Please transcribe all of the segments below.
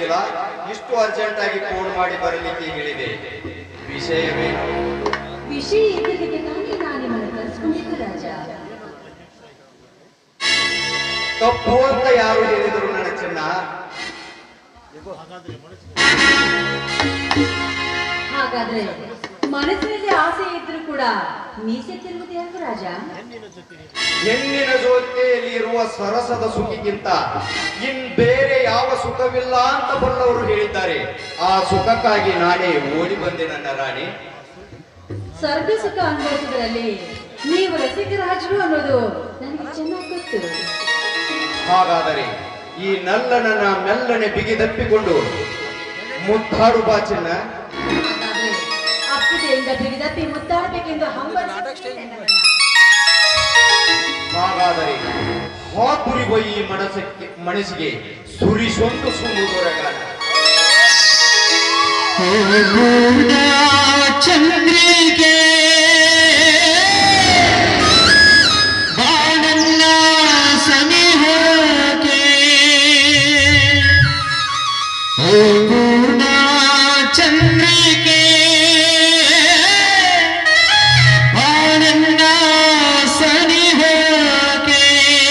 ಶೀಲಾ ಇಷ್ಟು ಅರ್ಜೆಂಟ್ ಆಗಿ ಫೋನ್ ಮಾಡಿ ಬರಲಿಕ್ಕೆ ಹೇಳಿದೆ ವಿಷಯವೇನು ವಿಷಯ ಇದ್ದಲ್ಲಿಗೆ ತಾನೇ ನಾನು ನಿಮ್ಮನ್ನು ಕರೆಸ್ಕೊಂಡಿದ್ದು ರಾಜ ತಪ್ಪು ಅಂತ ಯಾರು ಹೇಳಿದರು ನನ್ನ ಚಿನ್ನ ಹಾಗಾದ್ರೆ ಮನಸ್ಸಿನಲ್ಲಿ ಆಸೆ ಇದ್ರೂ ಕೂಡ ಮೀಸೆ ತಿರುವುದು ಯಾಕೆ ರಾಜ ಹೆಣ್ಣಿನ ಜೊತೆಯಲ್ಲಿ ಇರುವ ಸರಸದ ಸುಖಿಗಿಂತ ಇನ್ ಬೇರೆ ಯಾವ ಸುಖವಿಲ್ಲ ಅಂತ ಬಲ್ಲವರು ಹೇಳಿದ್ದಾರೆ ಆ ಸುಖಕ್ಕಾಗಿ ನಾನೇ ಓಡಿ ಬಂದೆ ನನ್ನ ರಾಣಿ ಸ್ವರ್ಗ ಸುಖ ಅನುಭವಿಸುವುದರಲ್ಲಿ ನೀವು ರಸಿಕರಾಜರು ಅನ್ನೋದು ನನಗೆ ಚೆನ್ನಾಗಿ ಗೊತ್ತು ಹಾಗಾದರೆ ಈ ನಲ್ಲನನ್ನ ಮೆಲ್ಲನೆ ಬಿಗಿದಪ್ಪಿಕೊಂಡು ಮುತ್ತಾಡು ಬಾ ಚಿನ್ನ ಹಾಗಾದ್ರೆ ಅಪ್ಪಿದೆಯಿಂದ ಬಿಗಿದಪ್ಪಿ ಮುತ್ತಾಡಬೇಕೆಂದು ಹಂಬಲಿಸುತ್ತೇನೆ ನನ್ನನ್ನ. ಹಾಗಾದರೆ ಹಾತುರಿವ ಈ ಮನಸ್ಸಕ್ಕೆ ಮನಸ್ಸಿಗೆ ಸುರಿಸೊಂದು ಸುಮುದೊರಗಾಲ ಚಂದ್ರಿಕೆ ಬಾಣನ್ನ ಸನಿಹಕ್ಕೆ ಹೋಗೋಣ ಚಂದ್ರಿಕೆ ಬಾಣನ್ನ ಸನಿಹಕ್ಕೆ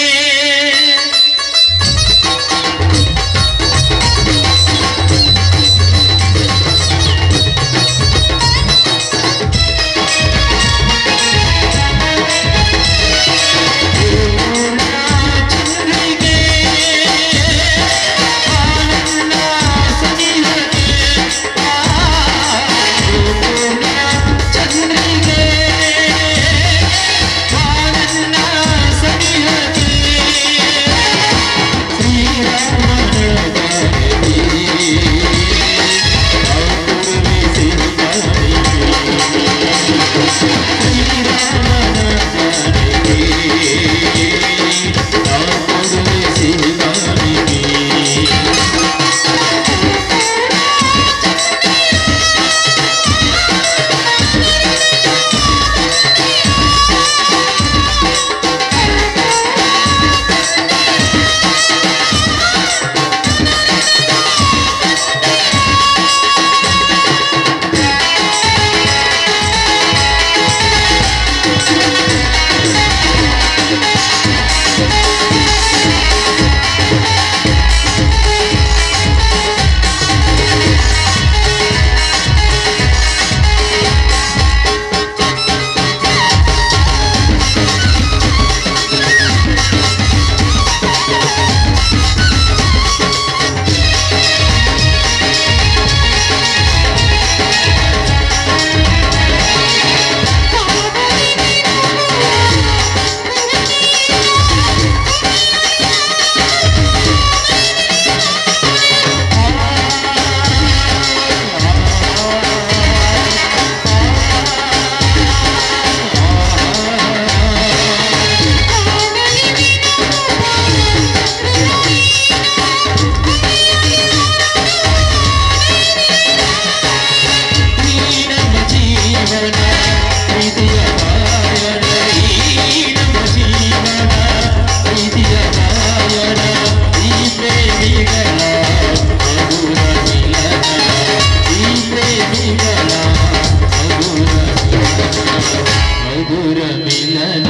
ಮಧುರ ಮಿಲನ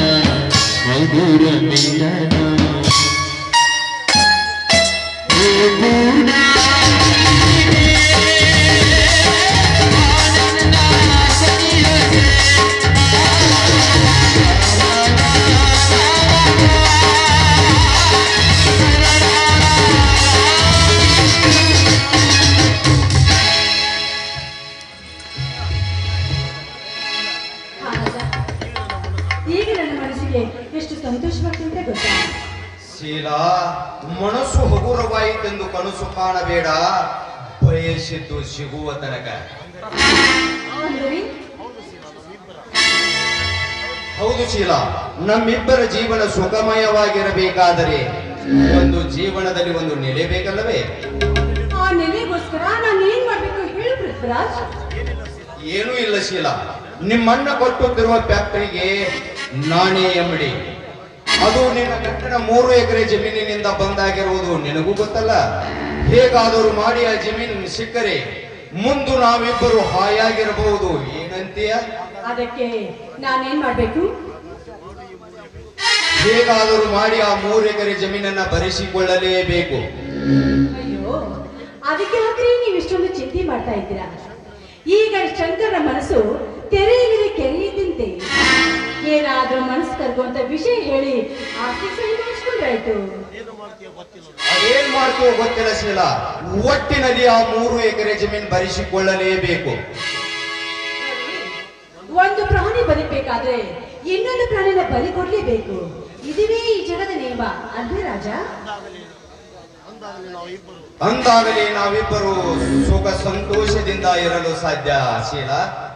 ಮಧುರ ಮಿಲನ ಹೋಗೋಣ ಹಾ, ರಾಜ. ಈಗ ನನ್ನ ಮನಸ್ಸಿಗೆ ಎಷ್ಟು ಸಂತೋಷವಾಗ್ತಂತೆ ಗೊತ್ತಾ ಶೀಲಾ ಮನಸ್ಸು ಹಗುರವಾಯಿತೆಂದು ಕನಸು ಕಾಣಬೇಡ ಬಯಸಿದ್ದು ಸಿಗುವ ತನಕ ಅಂದ್ರೆ ಹೌದು ಶೀಲಾ ನಮ್ಮಿಬ್ಬರ ಜೀವನ ಸುಖಮಯವಾಗಿರಬೇಕಾದರೆ ಒಂದು ಜೀವನದಲ್ಲಿ ಒಂದು ನೆಲೆ ಬೇಕಲ್ಲವೇ ಆ ನೆಲೆಗೋಸ್ಕರ ನಾನು ಏನ್ ಮಾಡ್ಬೇಕು ಹೇಳು ಪೃಥ್ವಿರಾಜ್ ಏನೂ ಇಲ್ಲ ಶೀಲಾ ನಿಮ್ಮನ್ನ ಕೊಟ್ಟುತ್ತಿರುವ ಫ್ಯಾಕ್ಟರಿಗೆ ನಾನೇ ಎಂಬಡಿ ಅದು ನಿನ್ನ ಗಂಟನ ಮೂರು ಎಕರೆ ಜಮೀನಿನಿಂದ ಬಂದಾಗಿರುವುದು ನಿನಗೂ ಗೊತ್ತಲ್ಲ ಹೇಗಾದರೂ ಮಾಡಿ ಆ ಜಮೀನು ಸಿಕ್ಕರೆ ಮುಂದು ನಾವಿಬ್ಬರು ಹಾಯಾಗಿರಬಹುದು ಏನಂತೀಯ ಅದಕ್ಕೆ ನಾನೇನ್ ಮಾಡ್ಬೇಕು ಹೇಗಾದರೂ ಮಾಡಿ ಆ ಮೂರು ಎಕರೆ ಜಮೀನನ್ನ ಭರಿಸಿಕೊಳ್ಳಲೇಬೇಕು ಅಯ್ಯೋ ಅದಕ್ಕೆ ಯಾಕ್ರಿ ನೀವು ಇಷ್ಟೊಂದು ಚಿಂತೆ ಮಾಡ್ತಾ ಇದ್ದೀರಾ ಈಗ ಶಂಕರನ ಮನಸ್ಸು ತೆರೆಯಲಿದೆ ಕೆರೆಯಿದ್ದಂತೆ ಏನಾದ್ರೂ ಮನಸ್ಸು ಕರ್ಗುವಂತ ವಿಷಯ ಹೇಳಿ ಆಸ್ತಿ ಸಹಿ ಮಾಡಿಸ್ಕೊಂಡ್ರಾಯ್ತು ಅದೇನ್ ಮಾಡ್ತೀವೋ ಗೊತ್ತಿಲ್ಲ ಶೀಲ ಒಟ್ಟಿನಲ್ಲಿ ಆ ಮೂರು ಎಕರೆ ಜಮೀನು ಭರಿಸಿಕೊಳ್ಳಲೇಬೇಕು ಒಂದು ಪ್ರಾಣಿ ಬದುಕಬೇಕಾದ್ರೆ ಇನ್ನೊಂದು ಪ್ರಾಣಿನ ಬಲಿ ಕೊಡ್ಲೇಬೇಕು ಇದುವೇ ಈ ಜಗದ ನಿಯಮ ಅಲ್ವೇ ರಾಜ ಅಂದಾಗಲೇ ನಾವಿಬ್ಬರು ಸುಖ ಸಂತೋಷದಿಂದ ಇರಲು ಸಾಧ್ಯ ಶೀಲ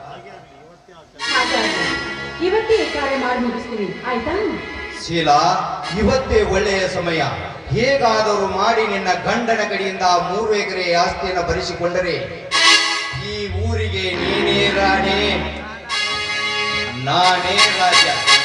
ಹಾಗಾಗಿ ಇವತ್ತೇ ಈ ಕಾರ್ಯ ಮಾಡಿ ಮುಗಿಸ್ತೀವಿ ಆಯ್ತಾ ಶೀಲ ಇವತ್ತೇ ಒಳ್ಳೆಯ ಸಮಯ ಹೇಗಾದರೂ ಮಾಡಿ ನಿನ್ನ ಗಂಡನ ಕಡೆಯಿಂದ ಆ ಮೂರು ಎಕರೆ ಆಸ್ತಿಯನ್ನು ಭರಿಸಿಕೊಂಡರೆ ಈ ಊರಿಗೆ ನೀನೇ ರಾಣಿ ನಾನೇ ರಾಜ